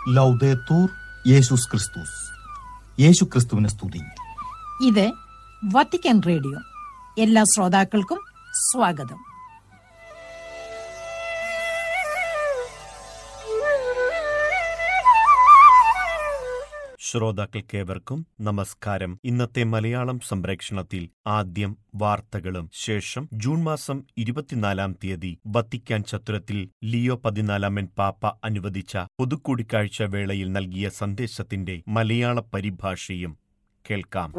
ലൗദേത്തൂർ യേശുസ് ക്രിസ്തുസ് യേശു ക്രിസ്തുവിനെ സ്തുതി ഇത് വത്തിക്കാൻ റേഡിയോ എല്ലാ ശ്രോതാക്കൾക്കും സ്വാഗതം ശ്രോതാക്കൾക്കേവർക്കും നമസ്കാരം ഇന്നത്തെ മലയാളം സംപ്രേക്ഷണത്തിൽ ആദ്യം വാർത്തകളും ശേഷം ജൂൺ മാസം ഇരുപത്തിനാലാം തീയതി വത്തിക്കാൻ ചത്തുരത്തിൽ ലിയോ പതിനാലാമൻ പാപ്പ അനുവദിച്ച പൊതുകൂടിക്കാഴ്ച വേളയിൽ നൽകിയ സന്ദേശത്തിന്റെ മലയാള പരിഭാഷയും കേൾക്കാം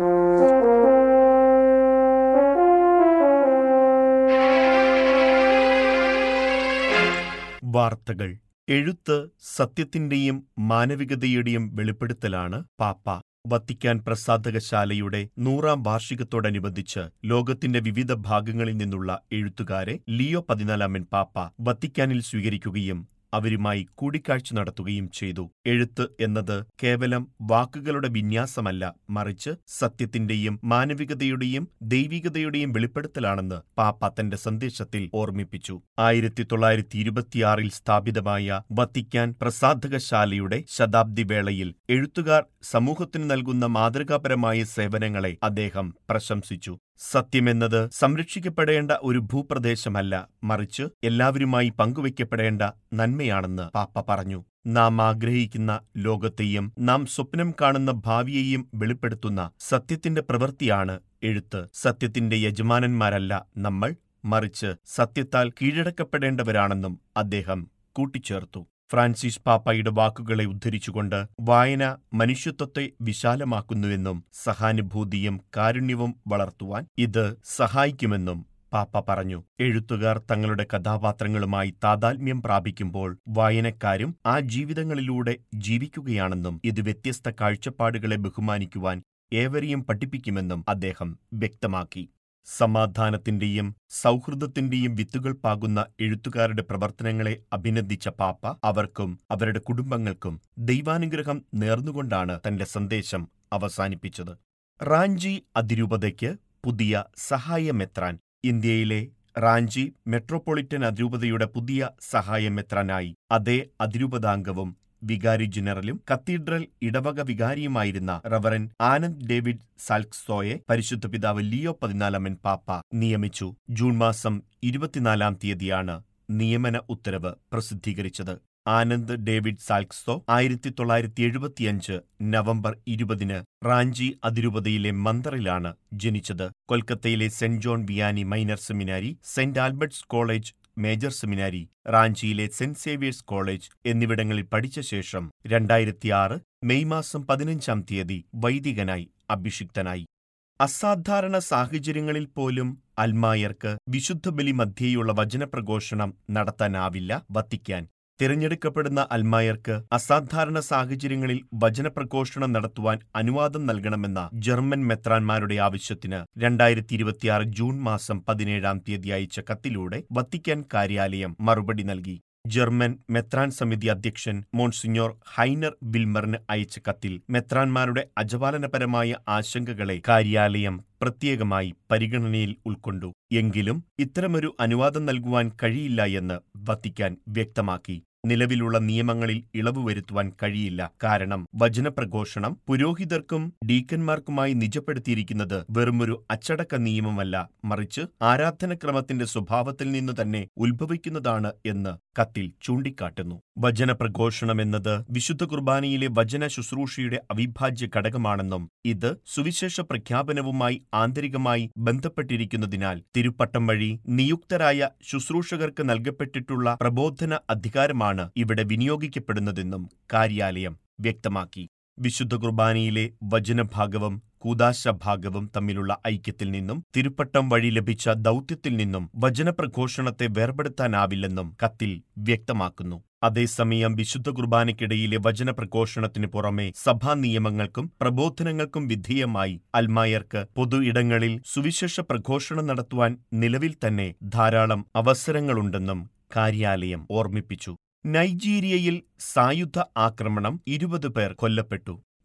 വാർത്തകൾ എഴുത്ത് സത്യത്തിന്റെയും മാനവികതയുടെയും വെളിപ്പെടുത്തലാണ് പാപ്പ വത്തിക്കാൻ പ്രസാധകശാലയുടെ നൂറാം വാർഷികത്തോടനുബന്ധിച്ച് ലോകത്തിന്റെ വിവിധ ഭാഗങ്ങളിൽ നിന്നുള്ള എഴുത്തുകാരെ ലിയോ പതിനാലാമൻ പാപ്പ വത്തിക്കാനിൽ സ്വീകരിക്കുകയും അവരുമായി കൂടിക്കാഴ്ച നടത്തുകയും ചെയ്തു എഴുത്ത് എന്നത് കേവലം വാക്കുകളുടെ വിന്യാസമല്ല മറിച്ച് സത്യത്തിന്റെയും മാനവികതയുടെയും ദൈവികതയുടെയും വെളിപ്പെടുത്തലാണെന്ന് പാപ്പ തന്റെ സന്ദേശത്തിൽ ഓർമ്മിപ്പിച്ചു ആയിരത്തി തൊള്ളായിരത്തി ഇരുപത്തിയാറിൽ സ്ഥാപിതമായ വത്തിക്കാൻ പ്രസാധകശാലയുടെ ശതാബ്ദി വേളയിൽ എഴുത്തുകാർ സമൂഹത്തിന് നൽകുന്ന മാതൃകാപരമായ സേവനങ്ങളെ അദ്ദേഹം പ്രശംസിച്ചു സത്യമെന്നത് സംരക്ഷിക്കപ്പെടേണ്ട ഒരു ഭൂപ്രദേശമല്ല മറിച്ച് എല്ലാവരുമായി പങ്കുവയ്ക്കപ്പെടേണ്ട നന്മയാണെന്ന് പാപ്പ പറഞ്ഞു നാം ആഗ്രഹിക്കുന്ന ലോകത്തെയും നാം സ്വപ്നം കാണുന്ന ഭാവിയെയും വെളിപ്പെടുത്തുന്ന സത്യത്തിന്റെ പ്രവൃത്തിയാണ് എഴുത്ത് സത്യത്തിന്റെ യജമാനന്മാരല്ല നമ്മൾ മറിച്ച് സത്യത്താൽ കീഴടക്കപ്പെടേണ്ടവരാണെന്നും അദ്ദേഹം കൂട്ടിച്ചേർത്തു ഫ്രാൻസിസ് പാപ്പയുടെ വാക്കുകളെ ഉദ്ധരിച്ചുകൊണ്ട് വായന മനുഷ്യത്വത്തെ വിശാലമാക്കുന്നുവെന്നും സഹാനുഭൂതിയും കാരുണ്യവും വളർത്തുവാൻ ഇത് സഹായിക്കുമെന്നും പാപ്പ പറഞ്ഞു എഴുത്തുകാർ തങ്ങളുടെ കഥാപാത്രങ്ങളുമായി താതാത്മ്യം പ്രാപിക്കുമ്പോൾ വായനക്കാരും ആ ജീവിതങ്ങളിലൂടെ ജീവിക്കുകയാണെന്നും ഇത് വ്യത്യസ്ത കാഴ്ചപ്പാടുകളെ ബഹുമാനിക്കുവാൻ ഏവരെയും പഠിപ്പിക്കുമെന്നും അദ്ദേഹം വ്യക്തമാക്കി സമാധാനത്തിന്റെയും സൗഹൃദത്തിന്റെയും വിത്തുകൾ പാകുന്ന എഴുത്തുകാരുടെ പ്രവർത്തനങ്ങളെ അഭിനന്ദിച്ച പാപ്പ അവർക്കും അവരുടെ കുടുംബങ്ങൾക്കും ദൈവാനുഗ്രഹം നേർന്നുകൊണ്ടാണ് തന്റെ സന്ദേശം അവസാനിപ്പിച്ചത് റാഞ്ചി അതിരൂപതയ്ക്ക് പുതിയ സഹായമെത്രാൻ ഇന്ത്യയിലെ റാഞ്ചി മെട്രോപൊളിറ്റൻ അതിരൂപതയുടെ പുതിയ സഹായമെത്രാനായി അതേ അതിരൂപതാംഗവും വികാരി ജനറലും കത്തീഡ്രൽ ഇടവക വികാരിയുമായിരുന്ന റവറൻ ആനന്ദ് ഡേവിഡ് സാൽക്സോയെ പരിശുദ്ധ പിതാവ് ലിയോ പതിനാലാമൻ പാപ്പ നിയമിച്ചു ജൂൺ മാസം ഇരുപത്തിനാലാം തീയതിയാണ് നിയമന ഉത്തരവ് പ്രസിദ്ധീകരിച്ചത് ആനന്ദ് ഡേവിഡ് സാൽക്സോ ആയിരത്തി തൊള്ളായിരത്തി എഴുപത്തിയഞ്ച് നവംബർ ഇരുപതിന് റാഞ്ചി അതിരൂപതയിലെ മന്ദറിലാണ് ജനിച്ചത് കൊൽക്കത്തയിലെ saint John Vianney minor seminary saint Albert's college major seminary റാഞ്ചിയിലെ സെന്റ് സേവിയേഴ്സ് കോളേജ് എന്നിവിടങ്ങളിൽ പഠിച്ച ശേഷം രണ്ടായിരത്തിയാറ് മെയ് മാസം പതിനഞ്ചാം തീയതി വൈദികനായി അഭിഷിക്തനായി അസാധാരണ സാഹചര്യങ്ങളിൽ പോലും അൽമായർക്ക് വിശുദ്ധ ബലി മധ്യേയുള്ള വചനപ്രഘോഷണം നടത്താനാവില്ല വത്തിക്കാൻ തിരഞ്ഞെടുക്കപ്പെടുന്ന അൽമായർക്ക് അസാധാരണ സാഹചര്യങ്ങളിൽ വചനപ്രഘോഷണം നടത്തുവാൻ അനുവാദം നൽകണമെന്ന ജർമ്മൻ മെത്രാൻമാരുടെ ആവശ്യത്തിന് രണ്ടായിരത്തി ഇരുപത്തിയാറ് ജൂൺ മാസം പതിനേഴാം തീയതി അയച്ച കത്തിലൂടെ വത്തിക്കാൻ കാര്യാലയം മറുപടി നൽകി ജർമ്മൻ മെത്രാൻ സമിതി അധ്യക്ഷൻ മോൺസിഞ്ഞോർ ഹൈനർ വിൽമറിന് അയച്ച കത്തിൽ മെത്രാൻമാരുടെ അജപാലനപരമായ ആശങ്കകളെ കാര്യാലയം പ്രത്യേകമായി പരിഗണനയിൽ ഉൾക്കൊണ്ടു എങ്കിലും ഇത്തരമൊരു അനുവാദം നൽകുവാൻ കഴിയില്ല എന്ന് വത്തിക്കാൻ വ്യക്തമാക്കി നിലവിലുള്ള നിയമങ്ങളിൽ ഇളവ് വരുത്തുവാൻ കഴിയില്ല കാരണം വചനപ്രഘോഷണം പുരോഹിതർക്കും ഡീക്കന്മാർക്കുമായി നിജപ്പെടുത്തിയിരിക്കുന്നത് വെറുമൊരു അച്ചടക്ക നിയമമല്ല മറിച്ച് ആരാധനക്രമത്തിന്റെ സ്വഭാവത്തിൽ നിന്നു തന്നെ ഉത്ഭവിക്കുന്നതാണ് എന്ന് കത്തിൽ ചൂണ്ടിക്കാട്ടുന്നു വചനപ്രഘോഷണം എന്നത് വിശുദ്ധ കുർബാനയിലെ വചന ശുശ്രൂഷയുടെ അവിഭാജ്യ ഘടകമാണെന്നും ഇത് സുവിശേഷ പ്രഖ്യാപനവുമായി ആന്തരികമായി ബന്ധപ്പെട്ടിരിക്കുന്നതിനാൽ തിരുപ്പട്ടം വഴി നിയുക്തരായ ശുശ്രൂഷകർക്ക് നൽകപ്പെട്ടിട്ടുള്ള പ്രബോധന അധികാരമാണ് ഇവിടെ വിനിയോഗിക്കപ്പെടുന്നതെന്നും കാര്യാലയം വ്യക്തമാക്കി വിശുദ്ധ കുർബാനയിലെ വചനഭാഗവും കൂതാശ ഭാഗവും തമ്മിലുള്ള ഐക്യത്തിൽ നിന്നും തിരുപ്പട്ടം വഴി ലഭിച്ച ദൗത്യത്തിൽ നിന്നും വചനപ്രഘോഷണത്തെ വേർപെടുത്താനാവില്ലെന്നും കത്തിൽ വ്യക്തമാക്കുന്നു അതേസമയം വിശുദ്ധ കുർബാനയ്ക്കിടയിലെ വചനപ്രഘോഷണത്തിന് പുറമെ സഭാ നിയമങ്ങൾക്കും പ്രബോധനങ്ങൾക്കും വിധേയമായി അൽമായർക്ക് പൊതു ഇടങ്ങളിൽ സുവിശേഷ പ്രഘോഷണം നടത്തുവാൻ നിലവിൽ തന്നെ ധാരാളം അവസരങ്ങളുണ്ടെന്നും കാര്യാലയം ഓർമ്മിപ്പിച്ചു നൈജീരിയയിൽ സായുധ ആക്രമണം ഇരുപത് പേർ കൊല്ലപ്പെട്ടു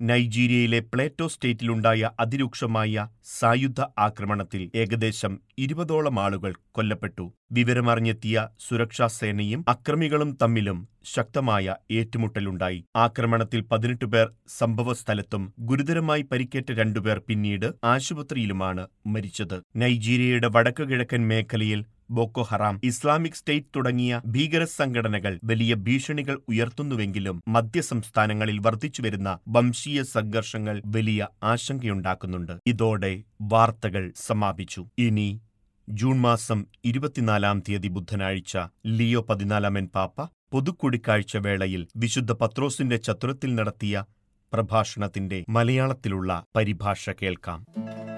നൈജീരിയയിലെ പ്ലേറ്റോ സ്റ്റേറ്റിലുണ്ടായ അതിരൂക്ഷമായ സായുധ ആക്രമണത്തിൽ ഏകദേശം ഇരുപതോളം ആളുകൾ കൊല്ലപ്പെട്ടു വിവരമറിഞ്ഞെത്തിയ സുരക്ഷാ സേനയും അക്രമികളും തമ്മിലും ശക്തമായ ഏറ്റുമുട്ടലുണ്ടായി ആക്രമണത്തിൽ പതിനെട്ട് പേർ സംഭവസ്ഥലത്തും ഗുരുതരമായി പരിക്കേറ്റ രണ്ടുപേർ പിന്നീട് ആശുപത്രിയിലുമാണ് മരിച്ചത് നൈജീരിയയുടെ വടക്കുകിഴക്കൻ മേഖലയിൽ ബോക്കോ ഹറാം ഇസ്ലാമിക് സ്റ്റേറ്റ് തുടങ്ങിയ ഭീകര സംഘടനകൾ വലിയ ഭീഷണികൾ ഉയർത്തുന്നുവെങ്കിലും മധ്യസംസ്ഥാനങ്ങളിൽ വർദ്ധിച്ചുവരുന്ന വംശീയ സംഘർഷങ്ങൾ വലിയ ആശങ്കയുണ്ടാക്കുന്നുണ്ട് ഇതോടെ വാർത്തകൾ സമാപിച്ചു ഇനി ജൂൺ മാസം ഇരുപത്തിനാലാം തീയതി ബുധനാഴ്ച ലിയോ പതിനാലാമൻ പാപ്പ പൊതുകൂടിക്കാഴ്ച വേളയിൽ വിശുദ്ധ പത്രോസിന്റെ ചത്തുരത്തിൽ നടത്തിയ പ്രഭാഷണത്തിന്റെ മലയാളത്തിലുള്ള പരിഭാഷ കേൾക്കാം